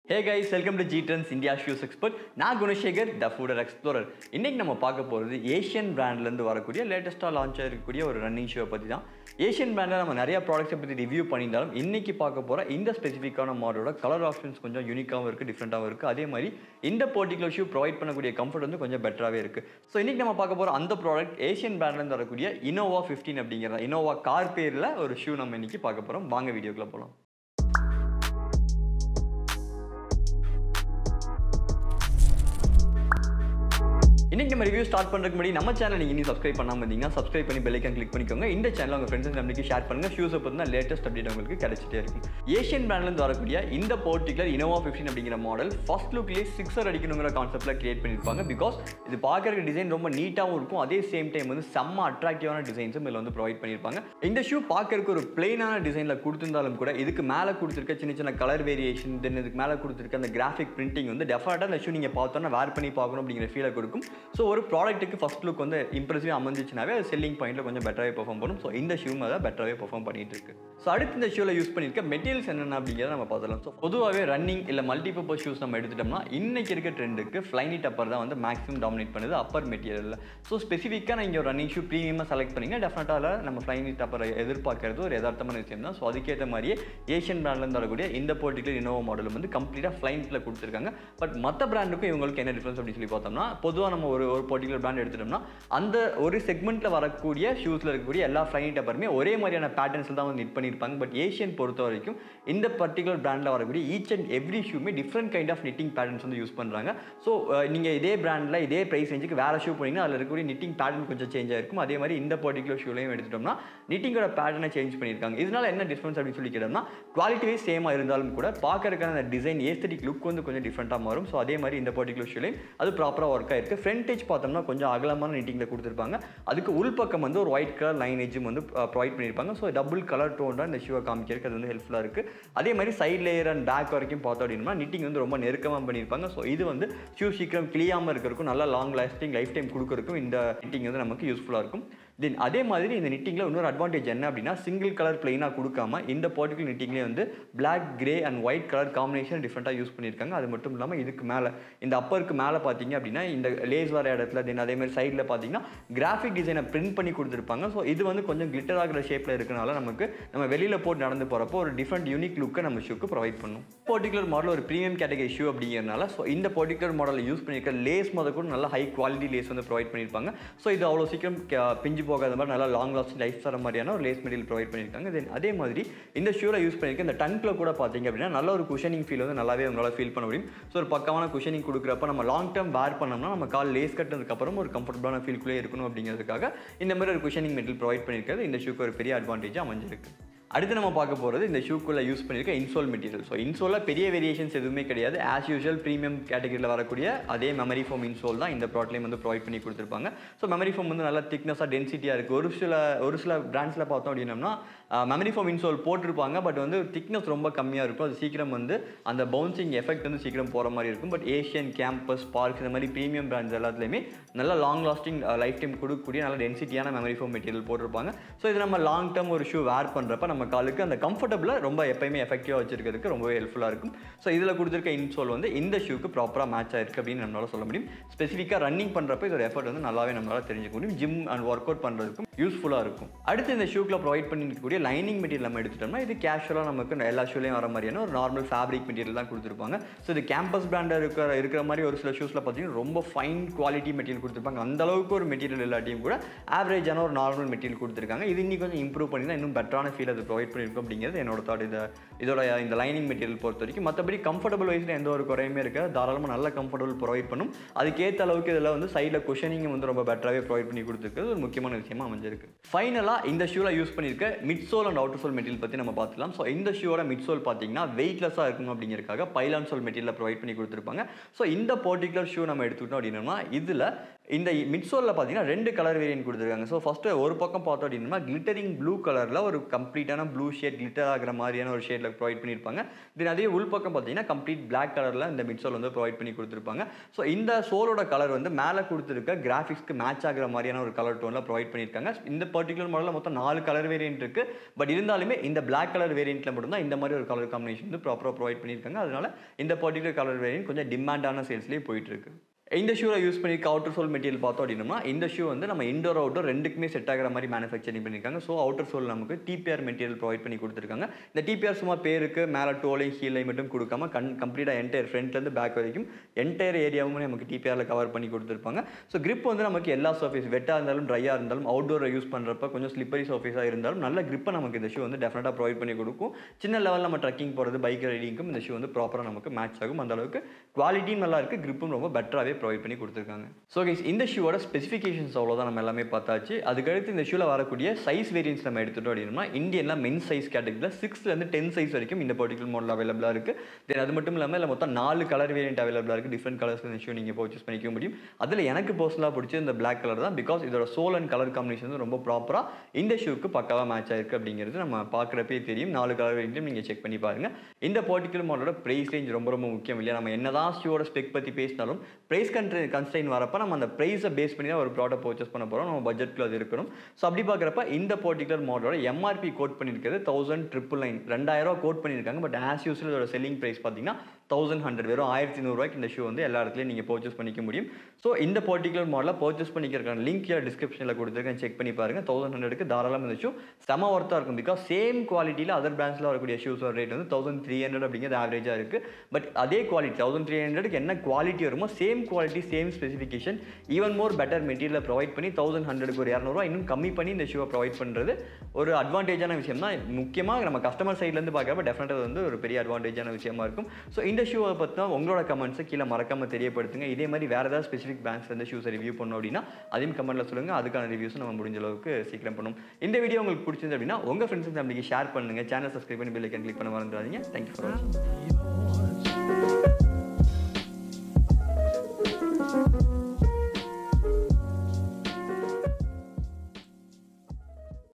hey guys welcome to G trends India shoes expert நான் குணசேகர் த fodder explorer இன்னைக்கு நம்ம பார்க்க போகிறது ஏஷியன் பிராண்ட்லேருந்து வரக்கூடிய லேட்டஸ்ட்டாக லான்ச் ஆகிருக்கக்கூடிய ஒரு ரன்னிங் ஷூவை பற்றி தான் ஏஷியன் பிராண்டில் நம்ம நிறைய ப்ராடக்ட்ஸை பற்றி ரிவ்யூ பண்ணியிருந்தாலும் இன்னைக்கு பார்க்க போகிற இந்த ஸ்பெசிஃபிக்கான மாடலோட கலர் ஆப்ஷன்ஸ் கொஞ்சம் யூனிக்காகவும் இருக்குது டிஃப்ரெண்ட்டாகவும் இருக்குது அதே மாதிரி இந்த பர்டிகுலர் ஷூ ப்ரொவைட் பண்ணக்கூடிய கம்ஃபர்ட் வந்து கொஞ்சம் பெட்டராகவே இருக்குது ஸோ இன்னைக்கு நம்ம பார்க்க போகிற அந்த ப்ராடக்ட் ஏஷியன் பிராண்ட்லேருந்து வரக்கூடிய இனோவா ஃபிஃப்டீன் அப்படிங்கிறத இனோவா கார் பேரில் ஒரு ஷூ நம்ம இன்னைக்கு பார்க்க போகிறோம் வாங்க வீடியோக்குள்ளே போகலாம் இன்னைக்கு நம்ம ரிவ்யூ ஸ்டார்ட் பண்ணுறதுக்கு முன்னாடி நம்ம சேனல் நீங்கள் இன்னும் சப்ஸ்கிரைப் பண்ணாமல் இருந்தீங்கன்னா சப்ஸ்கிரைப் பண்ணி பெல்லைக்கன் கிளிக் பண்ணிக்கோங்க இந்த சேனல் உங்கள் ஃப்ரெண்ட்ஸ் ஃபேமிலிக்கு ஷேர் பண்ணுங்க ஷூஸை பற்றின லேட்டஸ்ட் அப்டேட் உங்களுக்கு கிடைச்சிட்டே இருக்கும் ஏஷியன் பிராண்ட்லேருந்து வரக்கூடிய இந்த பர்டிகுலர் இனோவா ஃபிஃப்டின் அப்படிங்கிற மாடல் ஃபர்ஸ்ட் லுக்லேயே சிக்ஸர் அடிக்கணுங்கிற கான்செப்ட்டில் கிரியேட் பண்ணியிருப்பாங்க பிகாஸ் இது பார்க்குறதுக்கு டிசைன் ரொம்ப நீட்டாகவும் இருக்கும் அதே சேம் டைம் வந்து செம்ம அட்ராக்டிவான டிசைன்ஸும் இதில் வந்து ப்ரொவைட் பண்ணியிருப்பாங்க இந்த ஷூ பார்க்கறதுக்கு ஒரு பிளெயினான டிசைனில் கொடுத்திருந்தாலும் கூட இதுக்கு மேலே கொடுத்துருக்க சின்ன சின்ன கலர் வேரியேஷன் தென் இதுக்கு மேலே கொடுத்துருக்க அந்த கிராஃபிக் பிரிண்டிங் வந்து டெஃபினட்டாக இந்த ஷூ நீங்கள் பார்த்தோன்னா வேர் பண்ணி பார்க்கணும் அப்படிங்கிற ஃபீலை கொடுக்கும் ஸோ ஒரு ப்ராடக்ட்டுக்கு ஃபஸ்ட் லுக் வந்து இம்ப்ரெசிவ் அமைஞ்சிச்சுனாவே அது செல்லிங் பாயிண்ட்டில் கொஞ்சம் பெட்டராகவே பெர்ஃபார்ம் பண்ணும் ஸோ இந்த ஷூவும் அதை பெட்டராகவே பெர்ஃபார்ம் பண்ணிட்டு இருக்கு ஸோ அடுத்து இந்த ஷூவில் யூஸ் பண்ணியிருக்க மெட்டீரியல்ஸ் என்னென்ன அப்படிங்கிறத நம்ம பார்த்துலாம் ஸோ பொதுவாகவே ரன்னிங் இல்லை மல்டிபர்பஸ் ஷூஸ் நம்ம எடுத்துட்டோம்னா இன்னைக்கு இருக்க ட்ரெண்டுக்கு ஃப்ளைனி டப்பர் தான் வந்து மேக்ஸிமம் டாமினேட் பண்ணுது அப்பர் மெட்டீரியலில் ஸோ ஸ்பெசிஃபிக்காக நீங்கள் ஒரு ரன்னிங் ஷூ ப்ரீமியமாக செலக்ட் பண்ணிங்கன்னா டெஃபினட்டாக நம்ம ஃப்ளைனி டப்பரை எதிர்பார்க்கறது ஒரு யதார்த்தமான விஷயம் தான் ஸோ அதுக்கேற்ற மாதிரியே ஏஷியன் பிராண்ட்லேருந்து வரக்கூடிய இந்த பர்டிகுலர் இனோவா மாடல் வந்து கம்ப்ளீட்டாக ஃப்ளைனில் கொடுத்துருக்காங்க பட் மற்ற பிராண்டுக்கும் இவங்களுக்கு என்ன டிஃப்ரென்ஸ் அப்படின்னு சொல்லி பார்த்தோம்னா பொதுவாக நம்ம ஒரு ஒரு பர்டிகுலர் பிராண்ட் எடுத்துட்டோம்னா அந்த ஒரு செக்மெண்ட்டில் வரக்கூடிய ஷூஸில் இருக்கக்கூடிய எல்லா ஃப்ளைனி டப்பருமே ஒரே மாதிரியான பேட்டர்ன்ஸில் தான் வந்து நிட் பண்ணியிருப்பாங்க பட் ஏஷியன் பொறுத்த வரைக்கும் இந்த பர்டிகுலர் பிராண்டில் வரக்கூடிய ஈச் அண்ட் எவ்ரி ஷூமே different kind of knitting patterns வந்து யூஸ் பண்ணுறாங்க ஸோ நீங்கள் இதே பிராண்டில் இதே ப்ரைஸ் ரேஞ்சுக்கு வேறு ஷூ போனீங்கன்னா அதில் இருக்கக்கூடிய நிட்டிங் பேட்டர்ன் கொஞ்சம் சேஞ்ச் ஆயிருக்கும் அதே மாதிரி இந்த பர்டிகுலர் ஷூலையும் எடுத்துட்டோம்னா நிட்டிங்கோட பேட்டர்னை சேஞ்ச் பண்ணியிருக்காங்க இதனால என்ன டிஃப்ரென்ஸ் அப்படின்னு சொல்லி கேட்டோம்னா குவாலிட்டி வைஸ் சேமாக இருந்தாலும் கூட பார்க்கறதுக்கான அந்த டிசைன் ஏஸ்தட்டிக் லுக் வந்து கொஞ்சம் டிஃப்ரெண்ட்டாக மாறும் ஸோ அதே மாதிரி இந்த பர்டிகுலர் ஷூலையும் அது ப்ராப்பராக ஒர்க் ஆயிருக்கு ஃப்ரண்ட் ஏஜ் பார்த்தோம்னா கொஞ்சம் அகலமான நிட்டிங்கில் கொடுத்துருப்பாங்க அதுக்கு உள்பக்கம் வந்து ஒரு ஒயிட் கலர் லைன் எஜும் வந்து ப்ரொவைட் பண்ணியிருப்பாங்க ஸோ டபுள் கலர் டோன் தான் இந்த ஷூவை காமிக்கிறதுக்கு அது வந்து ஹெல்ப்ஃபுல்லாக இருக்குது அதே மாதிரி சைட் லேயர் அண்ட் பேக் வரைக்கும் பார்த்தோம் அப்படின்னா நிட்டிங் வந்து ரொம்ப நெருக்கமாக பண்ணியிருப்பாங்க ஸோ இது வந்து ஷூ சீக்கிரம் கிளியாமல் இருக்கிறதுக்கும் நல்லா லாங் லாஸ்டிங் லைஃப் டைம் கொடுக்கறதுக்கும் இந்த நிட்டிங் வந்து நமக்கு யூஸ்ஃபுல்லாக இருக்கும் தென் அதே மாதிரி இந்த நிட்டிங்கில் இன்னொரு அட்வான்டேஜ் என்ன அப்படின்னா சிங்கிள் கலர் பிளெயினாக கொடுக்காம இந்த பர்டிகுலர் நிட்டிங்லேயே வந்து black grey and white colour combination டிஃப்ரெண்ட்டாக யூஸ் பண்ணியிருக்காங்க அது மட்டும் இல்லாமல் இதுக்கு மேலே இந்த அப்பருக்கு மேலே பார்த்தீங்க அப்படின்னா இந்த லேஸ் வர இடத்துல தென் அதே மாதிரி சைடில் பார்த்தீங்கன்னா கிராஃபிக் டிசைனை பிரிண்ட் பண்ணி கொடுத்துருப்பாங்க ஸோ இது வந்து கொஞ்சம் கிளிட்டர் ஆகிற ஷேப்பில் இருக்கனால நமக்கு நம்ம வெளியில் போட்டு நடந்து போகிறப்போ ஒரு டிஃப்ரெண்ட் யூனிக் லுக்கை நம்ம ஷூக்கு ப்ரொவைட் பண்ணும் பர்டிகுலர் மாடல் ஒரு ப்ரீமியம் கேட்டகரி ஷூ அப்படிங்கிறனால ஸோ இந்த பர்டிகுலர் மாடலில் யூஸ் பண்ணியிருக்க லேஸ் முத கூட நல்ல ஹை குவாலிட்டி லேஸ் வந்து ப்ரொவைட் பண்ணியிருப்பாங்க ஸோ இது அவ்வளோ சீக்கிரம் கே- பிஞ்சு போகாத மாதிரி நல்லா லாங் லாஸ்டிங் லைஃப் தர மாதிரியான ஒரு லேஸ் மெட்டீரியல் ப்ரொவைட் பண்ணியிருக்காங்க தென் அதே மாதிரி இந்த ஷூவில் யூஸ் பண்ணியிருக்க இந்த டன்கில் கூட பார்த்தீங்க அப்படின்னா நல்ல ஒரு குஷனிங் ஃபீல் வந்து நல்லாவே உங்களால் ஃபீல் பண்ண முடியும் ஸோ ஒரு பக்கமான குஷனிங் கொடுக்குறப்ப நம்ம லாங் டேர்ம் வேர் பண்ணோம்னா நம்ம கால் லேஸ் கட்டினதுக்கப்புறம் ஒரு கம்ஃபர்டபுளான ஃபீல்குள்ளே இருக்கணும் அப்படிங்கிறதுக்காக இந்த மாதிரி ஒரு குஷனிங் மெட்டீரியல் ப்ரொவைட் பண்ணியிருக்கிறது இந்த ஷூக்கு ஒரு பெரிய அட்வான்டேஜாக அமைஞ்சிருக்கு அடுத்து நம்ம பார்க்க போகிறது இந்த ஷூக்குள்ளே யூஸ் பண்ணியிருக்க இன்சோல் மெட்டீரியல் ஸோ இன்சோலில் பெரிய வேரியேஷன்ஸ் எதுவுமே கிடையாது ஆஸ் யூஷுவல் ப்ரீமியம் கேட்டகரியில் வரக்கூடிய அதே மெமரி ஃபோம் இன்சோல் தான் இந்த ப்ராட்லேயும் வந்து ப்ரொவைட் பண்ணி கொடுத்துருப்பாங்க ஸோ மெமரி ஃபோம் வந்து நல்லா திக்னஸாக டென்சிட்டியாக இருக்குது ஒரு சில ஒரு சில பிராண்ட்ஸில் பார்த்தோம் அப்படின்னம்னா மெமரி ஃபோம் இன்சோல் போட்டிருப்பாங்க பட் வந்து திக்னஸ் ரொம்ப கம்மியாக இருக்கும் அது சீக்கிரம் வந்து அந்த பவுன்சிங் எஃபெக்ட் வந்து சீக்கிரம் போகிற மாதிரி இருக்கும் பட் ஏஷியன் கேம்பஸ் பார்க் இந்த மாதிரி ப்ரீமியம் பிராண்ட்ஸ் எல்லாத்துலேயுமே நல்ல லாங் லாஸ்டிங் லைஃப் டைம் கொடுக்கக்கூடிய நல்ல டென்சிட்டியான மெமரி ஃபோம் மெட்டீரியல் போட்டிருப்பாங்க ஸோ இது நம்ம லாங் டேர்ம் ஒரு ஷூ வேர் பண்ணுறப்ப நம்ம காலுக்கு அந்த கம்ஃபர்டபுளாக ரொம்ப எப்பயுமே எஃபெக்டிவாக வச்சிருக்கிறதுக்கு ரொம்பவே ஹெல்ப்ஃபுல்லாக இருக்கும் ஸோ இதில் கொடுத்துருக்க இன்சோல் வந்து இந்த ஷூக்கு ப்ராப்பராக மேட்ச் ஆயிருக்கு அப்படின்னு நம்மளால சொல்ல முடியும் ஸ்பெசிஃபிக்காக ரன்னிங் பண்ணுறப்ப இதோட எஃபர்ட் வந்து நல்லாவே நம்மளால தெரிஞ்சுக்க முடியும் ஜிம் அண்ட் ஒர்க் அவுட் பண்ணுறதுக்கும் யூஸ்ஃபுல்லாக இருக்கும் அடுத்து இந்த ஷூக்கில் ப்ரொவைட் பண்ணிருக்கக்கூடிய லைனிங் மெட்டீரியல் நம்ம எடுத்துட்டோம்னா இது கேஷுவலாக நமக்கு எல்லா ஷூலையும் வர மாதிரியான ஒரு நார்மல் ஃபேப்ரிக் மெட்டீரியல் தான் கொடுத்துருப்பாங்க ஸோ இது கேம்பஸ் பிராண்டாக இருக்கிற இருக்கிற மாதிரி ஒரு சில ஷூஸில் பார்த்தீங்கன்னா ரொம்ப ஃபைன் குவாலிட்டி மெட்டீரியல் கொடுத்துருப்பாங்க அந்த அளவுக்கு ஒரு மெட்டீரியல் இல்லாட்டியும் கூட ஆவரேஜான ஒரு நார்மல் மெட்டீரியல் கொடுத்துருக்காங்க இது இன்னி கொஞ்சம் இம்ப்ரூவ் பண்ணி தான் இன்னும் பெட்டரான ஃபீல் அது ப்ரொவைட் பண்ணியிருக்கும் அப்படிங்கிறது என்னோட தாட் இந்த இதோட இந்த லைனிங் மெட்டீரியல் பொறுத்த வரைக்கும் மற்றபடி கம்ஃபர்டபுள் வைஸில் எந்த ஒரு குறையுமே இருக்காது தாராளமாக நல்ல கம்ஃபர்டபுள் ப்ரொவைட் பண்ணும் அதுக்கேற்ற அளவுக்கு இதில் வந்து சைடில் குஷனிங் வந்து ரொம்ப பெட்டராகவே ப்ரொவைட் பண்ணி கொடுத்துருக்குது ஒரு முக்கியமான விஷயமா அமைஞ்சிருக்கு ஃபைனலாக இந்த ஷூவில் யூஸ் பண்ணியிருக்க mid sole and outer sole material பற்றி நம்ம பார்த்துக்கலாம் ஸோ இந்த ஷூவோட மிட் சோல் பார்த்தீங்கன்னா வெயிட்லெஸ்ஸாக இருக்கணும் அப்படிங்கிறதுக்காக பைலான் சோல் மெட்டீரியல் ப்ரொவைட் பண்ணி கொடுத்துருப்பாங்க ஸோ இந்த பர்டிகுலர் ஷூ நம்ம எடுத்துக்கிட்டோம் அப்படின்னா இதில் இந்த மிட்சோலில் பார்த்தீங்கன்னா ரெண்டு கலர் வேரியன்ட் கொடுத்துருக்காங்க ஸோ ஃபஸ்ட்டு ஒரு பக்கம் பார்த்தோம் அப்படின்னா கிளிட்டரிங் ப்ளூ கலரில் ஒரு கம்ப்ளீட்டான ப்ளூ ஷேட் கிளிட்டர் ஆகிற மாதிரியான ஒரு ஷேடில் ப்ரொவைட் பண்ணியிருப்பாங்க தென் அதே உள்பக்கம் பார்த்தீங்கன்னா கம்ப்ளீட் பிளாக் கலரில் இந்த மிட்சோல் வந்து ப்ரொவைட் பண்ணி கொடுத்துருப்பாங்க ஸோ இந்த சோலோட கலர் வந்து மேலே கொடுத்துருக்க கிராஃபிக்ஸ்க்கு மேட்ச் ஆகிற மாதிரியான ஒரு கலர் டோனில் ப்ரொவைட் பண்ணியிருக்காங்க பண்ணியிருக்காங்க இந்த பர்டிகுலர் மாடலில் மொத்தம் நாலு கலர் வேரியன்ட் இருக்கு பட் இருந்தாலுமே இந்த பிளாக் கலர் வேரியண்ட்டில் மட்டும்தான் இந்த மாதிரி ஒரு கலர் காம்பினேஷன் வந்து ப்ராப்பராக ப்ரொவைட் பண்ணியிருக்காங்க அதனால இந்த பர்டிகுலர் கலர் வேரியன்ட் கொஞ்சம் டிமாண்டான சேல்ஸ்லேயே போயிட்டு இருக்கு இந்த ஷூவை யூஸ் பண்ணியிருக்க அவுட்டர் சோல் மெட்டீரியல் பார்த்தோம் அப்படின்னா இந்த ஷூ வந்து நம்ம இண்டோர் அவுட்டோர் ரெண்டுக்குமே செட் ஆகிற மாதிரி மேனுஃபேக்சரிங் பண்ணியிருக்காங்க ஸோ அவுட்டர் சோல் நமக்கு டிபிஆர் மெட்டீரியல் ப்ரொவைட் பண்ணி கொடுத்துருக்காங்க இந்த டிபிஆர் சும்மா பேருக்கு மேலே டோலையும் ஹீலையும் மட்டும் கொடுக்காம கண் கம்ப்ளீட்டாக என்டையர் ஃப்ரண்ட்லேருந்து பேக் வரைக்கும் என்டையர் ஏரியாவும் நமக்கு டிபிஆரில் கவர் பண்ணி கொடுத்துருப்பாங்க ஸோ grip வந்து நமக்கு எல்லா சர்ஃபேஸ் வெட்டாக இருந்தாலும் ட்ரையாக இருந்தாலும் அவுட்டோரை யூஸ் பண்ணுறப்ப கொஞ்சம் ஸ்லிப்பரி சர்ஃபேஸாக இருந்தாலும் நல்ல grip-அ நமக்கு இந்த ஷூ வந்து டெஃபினட்டாக ப்ரொவைட் பண்ணி கொடுக்கும் சின்ன லெவலில் நம்ம ட்ரக்கிங் போகிறது பைக் ரைடிங்க்கும் இந்த ஷூ வந்து ப்ராப்பராக நமக்கு மேட்ச் ஆகும் அந்த அளவுக்கு குவாலிட்டியும் நல்லா இருக்குது grip-உம் ரொம்ப பெட்டராகவே ப்ரொவைட் பண்ணி கொடுத்துருக்காங்க ஸோ கைஸ் இந்த ஷூவோட ஸ்பெசிஃபிகேஷன்ஸ் அவ்வளோதான் நம்ம எல்லாமே பார்த்தாச்சு அதுக்கடுத்து இந்த ஷூவில் வரக்கூடிய சைஸ் வேரியன்ஸ் நம்ம எடுத்துட்டோம் அப்படின்னா இந்தியன்ல மென் சைஸ் கேட்டகரியில் சிக்ஸ்த்லேருந்து டென் சைஸ் வரைக்கும் இந்த பர்டிகுலர் மாடல் அவைலபிளாக இருக்குது தென் அது மட்டும் இல்லாமல் இதில் மொத்தம் நாலு கலர் வேரியன்ட் அவைலபிளாக இருக்குது டிஃப்ரெண்ட் கலர்ஸ் இந்த ஷூ நீங்கள் பர்ச்சேஸ் பண்ணிக்க முடியும் அதில் எனக்கு பர்சனலாக பிடிச்ச இந்த பிளாக் கலர் தான் பிகாஸ் இதோட சோல் அண்ட் கலர் காம்பினேஷன் வந்து ரொம்ப ப்ராப்பராக இந்த ஷூக்கு பக்காவாக மேட்ச் ஆயிருக்கு அப்படிங்கிறது நம்ம பார்க்குறப்பே தெரியும் நாலு கலர் வேரியன்ட்டும் நீங்கள் செக் பண்ணி பாருங்கள் இந்த பர்டிகுலர் மாடலோட ப்ரைஸ் ரேஞ்ச் ரொம்ப ரொம்ப முக்கியம் இல்லையா நம்ம என்னதான் ஷூவோட ஸ்பெக் பற்றி பேசினாலும் ப்ரைஸ் கன்ட்ரி கன்ஸ்டைன் வரப்போ நம்ம அந்த ப்ரைஸை பேஸ் பண்ணி தான் ஒரு ப்ராடக்ட் பர்ச்சேஸ் பண்ண போகிறோம் நம்ம பட்ஜெட்டில் அது இருக்கணும் ஸோ அப்படி பார்க்குறப்ப இந்த பர்டிகுலர் மாடலோட எம்ஆர்பி கோட் பண்ணியிருக்கிறது தௌசண்ட் ட்ரிபிள் நைன் ரெண்டாயிரம் கோட் பண்ணியிருக்காங்க பட் ஆஸ் யூஸ்வல் இதோட செல்லிங் ப்ரைஸ் பார்த்தீங்கன்னா தௌசண்ட் ஹண்ட்ரட் வெறும் ஆயிரத்தி நூறுரூவாய்க்கு இந்த ஷூ வந்து எல்லா இடத்துலையும் நீங்கள் பர்ச்சேஸ் பண்ணிக்க முடியும் ஸோ இந்த பர்டிகுலர் மாடலில் பர்ச்சேஸ் பண்ணிக்கிறக்கான லிங்க் கீழே டிஸ்கிரிப்ஷனில் கொடுத்துருக்கேன் செக் பண்ணி பாருங்கள் தௌசண்ட் ஹண்ட்ரடுக்கு தாராளமாக இந்த ஷூ செம ஒர்த்தாக இருக்கும் பிகாஸ் சேம் குவாலிட்டியில் அதர் பிராண்ட்ஸில் வரக்கூடிய ஷூஸோட ரேட் வந்து தௌசண்ட் த்ரீ ஹண்ட்ரட் அப்படிங்கிறது ஆவரேஜாக இருக்குது பட் அதே குவாலிட்டி தௌசண்ட் த்ரீ ஹண்ட்ரடுக்கு என்ன குவாலிட்டி வருமோ same quality same specification even more better மெட்டீரியலை ப்ரொவைட் பண்ணி தௌசண்ட் ஹண்ட்ரடுக்கு ஒரு இரநூறுவா இன்னும் கம்மி பண்ணி இந்த ஷூவை ப்ரொவைட் பண்ணுறது ஒரு அட்வான்டேஜான விஷயம் தான் முக்கியமாக நம்ம கஸ்டமர் சைட்லேருந்து பார்க்குறப்ப டெஃபினட்டாக வந்து ஒரு பெரிய அட்வான்டேஜான விஷயமா இருக்கும் ஸோ இந்த ஷூவை பற்றினா உங்களோட கமெண்ட்ஸை கீழே மறக்காமல் தெரியப்படுத்துங்க இதே மாதிரி வேறு ஏதாவது ஸ்பெசிஃபிக் பிராண்ட்ஸ் வந்து ஷூஸை ரிவ்யூ பண்ணோம் அப்படின்னா அதையும் கமெண்ட்டில் சொல்லுங்கள் அதுக்கான ரிவ்யூஸும் நம்ம முடிஞ்ச அளவுக்கு சீக்கிரம் பண்ணும் இந்த வீடியோ உங்களுக்கு பிடிச்சிருந்து அப்படின்னா உங்கள் ஃப்ரெண்ட்ஸ் ஃபேமிலிக்கு ஷேர் பண்ணுங்கள் சேனல் சப்ஸ்கிரைப் பண்ணி பெல் ஐக்கன் கிளிக் பண்ண மறந்துடாதீங்க தேங்க்யூ ஃபார் வாட்சிங்